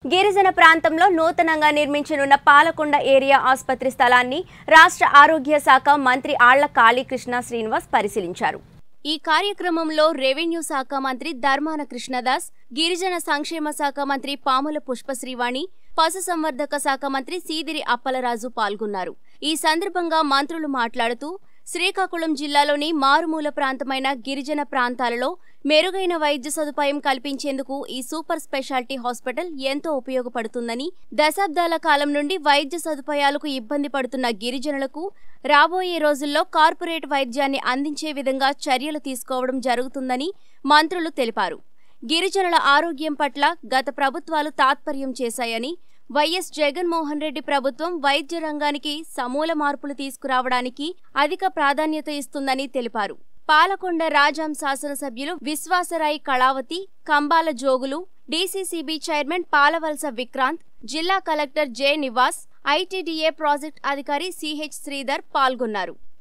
గిరిజన ప్రాంతంలో నూతనంగా నిర్మించనున్న పాలకొండ ఏరియా ఆసుపత్రి స్థలాన్ని రాష్ట్ర ఆరోగ్య శాఖ మంత్రి ఆళ్ల కాళీకృష్ణ శ్రీనివాస్ పరిశీలించారు ఈ కార్యక్రమంలో రెవెన్యూ శాఖ మంత్రి ధర్మాన కృష్ణదాస్ గిరిజన సంక్షేమ శాఖ మంత్రి పాముల పుష్పశ్రీవాణి పశుసంవర్ధక శాఖ మంత్రి సీదిరి అప్పలరాజు పాల్గొన్నారు ఈ సందర్భంగా మంత్రులు మాట్లాడుతూ శ్రీకాకుళం జిల్లాలోని మారుమూల ప్రాంతమైన గిరిజన ప్రాంతాలలో మెరుగైన వైద్య సదుపాయం కల్పించేందుకు ఈ సూపర్ స్పెషాలిటీ హాస్పిటల్ ఎంతో ఉపయోగపడుతుందని దశాబ్దాల కాలం నుండి వైద్య సదుపాయాలకు ఇబ్బంది పడుతున్న గిరిజనులకు రాబోయే రోజుల్లో కార్పొరేట్ వైద్యాన్ని అందించే విధంగా చర్యలు తీసుకోవడం జరుగుతుందని మంత్రులు తెలిపారు గిరిజనుల ఆరోగ్యం పట్ల గత ప్రభుత్వాలు తాత్పర్యం చేశాయని వైఎస్ జగన్మోహన్ రెడ్డి ప్రభుత్వం వైద్య రంగానికి సమూల మార్పులు తీసుకురావడానికి అధిక ప్రాధాన్యత ఇస్తుందని తెలిపారు పాలకొండ రాజాం శాసనసభ్యులు విశ్వాసరాయ్ కళావతి కంబాల జోగులు డీసీసీబీ చైర్మన్ పాలవలస విక్రాంత్ జిల్లా collector J Nivas ITDA project అధికారి సిహెచ్ శ్రీధర్ పాల్గొన్నారు